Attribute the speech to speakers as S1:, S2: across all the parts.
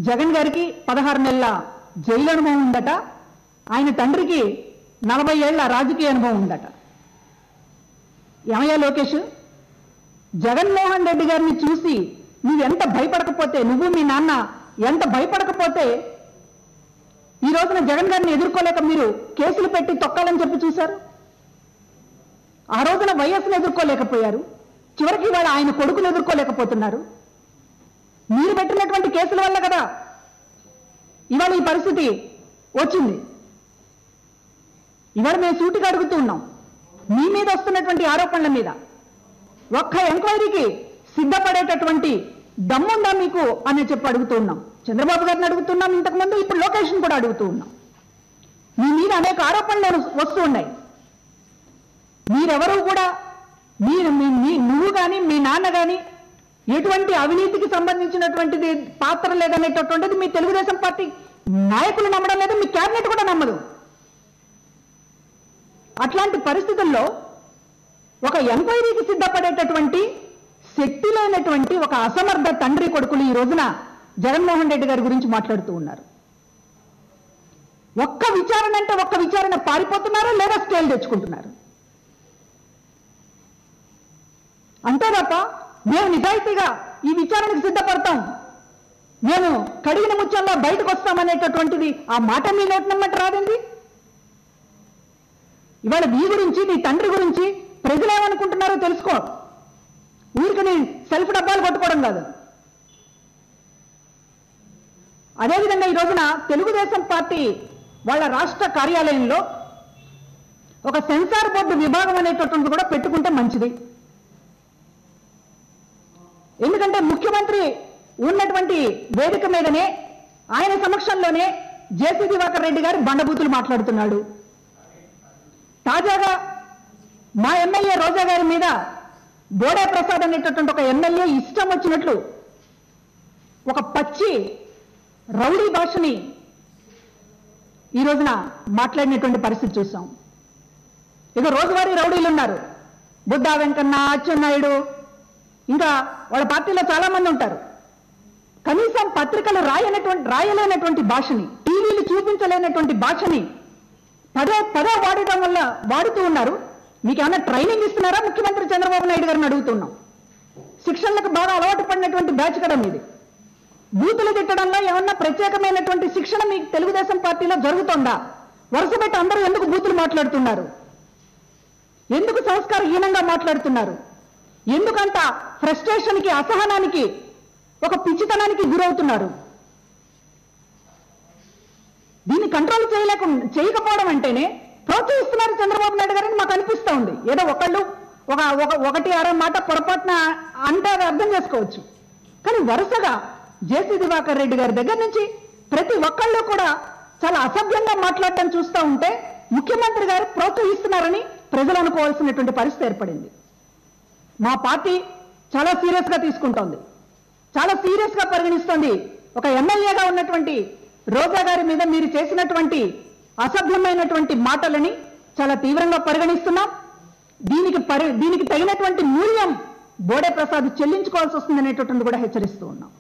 S1: జగన్ గారికి పదహారు నెలల జైలు అనుభవం ఉందట ఆయన తండ్రికి నలభై ఏళ్ల రాజకీయ అనుభవం ఉందట ఏమయ్యా లోకేష్ జగన్మోహన్ రెడ్డి గారిని చూసి నువ్వు ఎంత భయపడకపోతే నువ్వు మీ నాన్న ఎంత భయపడకపోతే ఈ రోజున జగన్ గారిని ఎదుర్కోలేక మీరు కేసులు పెట్టి తొక్కాలని చెప్పి చూశారు ఆ రోజున వైఎస్ను ఎదుర్కోలేకపోయారు చివరికి ఇవాళ ఆయన కొడుకును ఎదుర్కోలేకపోతున్నారు మీరు పెట్టినటువంటి కేసుల వల్ల కదా ఇవాళ ఈ పరిస్థితి వచ్చింది ఇవాళ మేము సూటిగా అడుగుతూ ఉన్నాం మీ మీద వస్తున్నటువంటి ఆరోపణల మీద ఒక్క ఎంక్వైరీకి సిద్ధపడేటటువంటి దమ్ముందా మీకు అని చెప్పి అడుగుతూ ఉన్నాం చంద్రబాబు గారిని అడుగుతున్నాం ఇంతకుముందు ఇప్పుడు లొకేషన్ కూడా అడుగుతూ ఉన్నాం మీ మీద అనేక ఆరోపణలు వస్తూ ఉన్నాయి మీరెవరూ కూడా మీరు మీ మీ- నువ్వు కానీ మీ నాన్న కానీ ఎటువంటి అవినీతికి సంబంధించినటువంటిది పాత్ర లేదనేటటువంటిది మీ తెలుగుదేశం పార్టీ నాయకులు నమ్మడం లేదు మీ క్యాబినెట్ కూడా నమ్మదు అట్లాంటి పరిస్థితుల్లో ఒక ఎంక్వైరీకి సిద్ధపడేటటువంటి శక్తి లేనటువంటి ఒక అసమర్థ తండ్రి కొడుకులు ఈ రోజున జగన్మోహన్ రెడ్డి గారి గురించి మాట్లాడుతూ ఉన్నారు ఒక్క విచారణ అంటే ఒక్క విచారణ పారిపోతున్నారు లేదా స్కేల్ తెచ్చుకుంటున్నారు అంతే తప్ప మేము నిజాయితీగా ఈ విచారణకు సిద్ధపడతాం మేము కడిగిన ముచ్చంలో బయటకు వస్తామనేటటువంటిది ఆ మాట మీ నోటి నమ్మట రాదండి ఇవాళ నీ గురించి నీ తండ్రి గురించి ప్రజలు ఏమనుకుంటున్నారో తెలుసుకో ఊరికి సెల్ఫ్ డబ్బాలు కొట్టుకోవడం కాదు అదేవిధంగా ఈ రోజున తెలుగుదేశం పార్టీ వాళ్ళ రాష్ట్ర కార్యాలయంలో ఒక సెన్సార్ బోర్డు విభాగం అనేటటువంటిది కూడా పెట్టుకుంటే మంచిది ఎందుకంటే ముఖ్యమంత్రి ఉన్నటువంటి వేదిక మీదనే ఆయన సమక్షంలోనే జేసీ దివాకర్ రెడ్డి గారు బండబూతులు మాట్లాడుతున్నాడు తాజాగా మా ఎమ్మెల్యే రోజా గారి మీద బోడే ప్రసాద్ అనేటటువంటి ఒక ఎమ్మెల్యే ఇష్టం వచ్చినట్లు ఒక పచ్చి రౌడీ భాషని ఈ రోజున మాట్లాడినటువంటి పరిస్థితి చూసాం ఇక రోజువారీ రౌడీలు ఉన్నారు బుద్ధా వెంకన్న అచ్చెన్నాయుడు ఇంకా వాళ్ళ పార్టీలో చాలా మంది ఉంటారు కనీసం పత్రికలు రాయనటువంటి రాయలేనటువంటి భాషని టీవీలు చూపించలేనటువంటి భాషని పదే పదే వాడటం వల్ల వాడుతూ ఉన్నారు మీకు ఏమైనా ట్రైనింగ్ ఇస్తున్నారా ముఖ్యమంత్రి చంద్రబాబు నాయుడు గారిని అడుగుతున్నాం శిక్షణలకు బాగా అలవాటు పడినటువంటి బ్యాచ్ కదా మీది బూతులు తిట్టడంలో ఏమన్నా ప్రత్యేకమైనటువంటి శిక్షణ మీకు తెలుగుదేశం పార్టీలో జరుగుతుందా వరుస పెట్టి అందరూ ఎందుకు బూతులు మాట్లాడుతున్నారు ఎందుకు సంస్కారహీనంగా మాట్లాడుతున్నారు ఎందుకంత ఫ్రస్ట్రేషన్కి అసహనానికి ఒక పిచ్చితనానికి గురవుతున్నారు దీన్ని కంట్రోల్ చేయలేక చేయకపోవడం అంటేనే ప్రోత్సహిస్తున్నారు చంద్రబాబు నాయుడు గారని మాకు అనిపిస్తూ ఉంది ఏదో ఒకళ్ళు ఒక ఒక- ఒకటి అర మాట పొరపాటున అంటే అది అర్థం చేసుకోవచ్చు కానీ వరుసగా జేసీ దివాకర్ రెడ్డి గారి దగ్గర నుంచి ప్రతి ఒక్కళ్ళు కూడా చాలా అసభ్యంగా మాట్లాడటం చూస్తూ ఉంటే ముఖ్యమంత్రి గారు ప్రోత్సహిస్తున్నారని ప్రజలు అనుకోవాల్సినటువంటి పరిస్థితి ఏర్పడింది మా పార్టీ చాలా సీరియస్ గా తీసుకుంటోంది చాలా సీరియస్ గా పరిగణిస్తోంది ఒక ఎమ్మెల్యేగా ఉన్నటువంటి రోజా గారి మీద మీరు చేసినటువంటి అసభ్యమైనటువంటి మాటలని చాలా తీవ్రంగా పరిగణిస్తున్నాం దీనికి పరి దీనికి తగినటువంటి మూల్యం బోడే ప్రసాద్ చెల్లించుకోవాల్సి వస్తుంది అనేటటువంటి కూడా హెచ్చరిస్తూ ఉన్నాం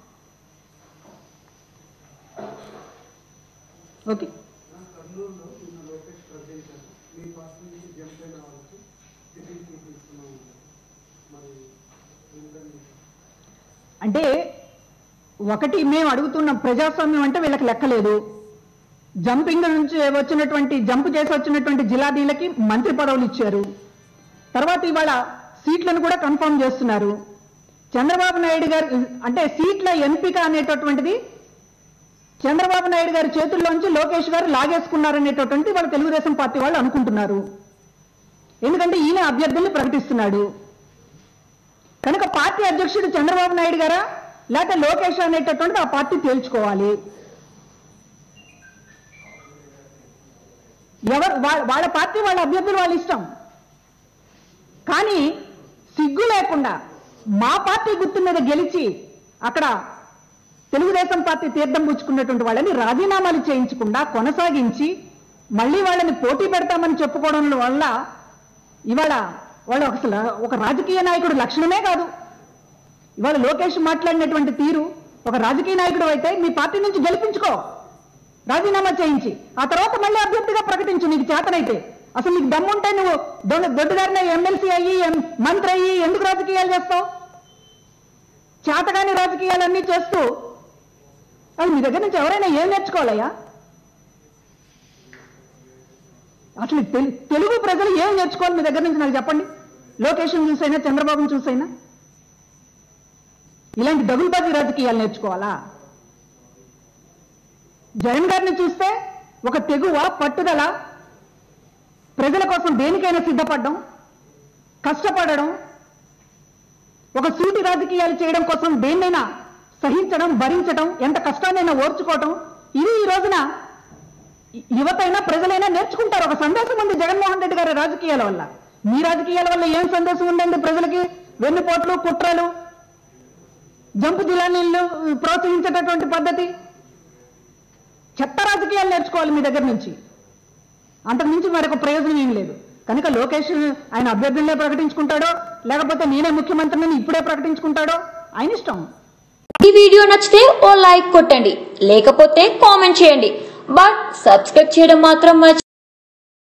S1: ఓకే
S2: కర్నూలులో నిన్న లోకేష్ ప్రకటించారు మీ పార్టీ నుంచి జంప్ అయిన వాళ్ళకి టిఫిన్ తీసుకున్నాం మరి ఏంటండి
S1: అంటే ఒకటి మేము అడుగుతున్న ప్రజాస్వామ్యం అంటే వీళ్ళకి లెక్కలేదు జంపింగ్ నుంచి వచ్చినటువంటి జంప్ చేసి వచ్చినటువంటి జిల్లాదీలకి మంత్రి పదవులు ఇచ్చారు తర్వాత ఇవాళ సీట్లను కూడా కన్ఫర్మ్ చేస్తున్నారు చంద్రబాబు నాయుడు గారు అంటే సీట్ల ఎంపిక అనేటటువంటిది చంద్రబాబు నాయుడు గారి చేతుల్లోంచి లోకేష్ గారు లాగేసుకున్నారనేటటువంటి వాళ్ళ తెలుగుదేశం పార్టీ వాళ్ళు అనుకుంటున్నారు ఎందుకంటే ఈయన అభ్యర్థుల్ని ప్రకటిస్తున్నాడు కనుక పార్టీ అధ్యక్షుడు చంద్రబాబు నాయుడు గారా లేకపోతే లోకేష్ అనేటటువంటిది ఆ పార్టీ తేల్చుకోవాలి ఎవరు వా- వాళ్ళ పార్టీ వాళ్ళ అభ్యర్థులు వాళ్ళ ఇష్టం కానీ సిగ్గు లేకుండా మా పార్టీ గుర్తు మీద గెలిచి అక్కడ తెలుగుదేశం పార్టీ తీర్థం పుచ్చుకున్నటువంటి వాళ్ళని రాజీనామాలు చేయించకుండా కొనసాగించి మళ్ళీ వాళ్ళని పోటీ పెడతామని చెప్పుకోవడం వల్ల ఇవాళ వాళ్ళు అసలు ఒక రాజకీయ నాయకుడు లక్షణమే కాదు ఇవాళ లోకేష్ మాట్లాడినటువంటి తీరు ఒక రాజకీయ నాయకుడు అయితే మీ పార్టీ నుంచి గెలిపించుకో రాజీనామా చేయించి ఆ తర్వాత మళ్ళీ అభ్యర్థిగా ప్రకటించు నీకు చేతనైతే అసలు నీకు దమ్ముంటే నువ్వు దొంగ దొడ్డుగారిన ఎమ్మెల్సీ అయ్యి ఎం- మంత్రి అయ్యి ఎందుకు రాజకీయాలు చేస్తావు చేతగాని రాజకీయాలన్నీ చేస్తూ అది మీ దగ్గర నుంచి ఎవరైనా ఏం నేర్చుకోవాలయ్యా అసలు తెలు- తెలుగు ప్రజలు ఏం నేర్చుకోవాలి మీ దగ్గర నుంచి నాకు చెప్పండి లోకేషన్ చూసైనా చంద్రబాబుని చూసైనా ఇలాంటి డబుల్బాజీ రాజకీయాలు నేర్చుకోవాలా జగన్ గారిని చూస్తే ఒక తెగువ పట్టుదల ప్రజల కోసం దేనికైనా సిద్ధపడడం కష్టపడడం ఒక సూటి రాజకీయాలు చేయడం కోసం దేన్నైనా సహించడం భరించడం ఎంత కష్టాన్నైనా ఓర్చుకోవటం ఇది ఈ రోజున యువతైనా ప్రజలైనా నేర్చుకుంటారు ఒక సందేశం ఉంది జగన్మోహన్ రెడ్డి గారి రాజకీయాల వల్ల మీ రాజకీయాల వల్ల ఏం సందేశం ఉందండి ప్రజలకి వెన్నుపోట్లు కుట్రలు జంపు జిల్లానీళ్ళు ప్రోత్సహించేటటువంటి పద్ధతి చెత్త రాజకీయాలు నేర్చుకోవాలి మీ దగ్గర నుంచి అంతకు మించి మరొక ప్రయోజనం ఏం లేదు కనుక లోకేష్ ఆయన అభ్యర్థులనే ప్రకటించుకుంటాడో లేకపోతే నేనే ముఖ్యమంత్రిని ఇప్పుడే ప్రకటించుకుంటాడో ఆయన ఇష్టం
S3: ఈ వీడియో నచ్చితే ఓ లైక్ కొట్టండి లేకపోతే కామెంట్ చేయండి బట్ సబ్స్క్రైబ్ చేయడం మాత్రం మర్చి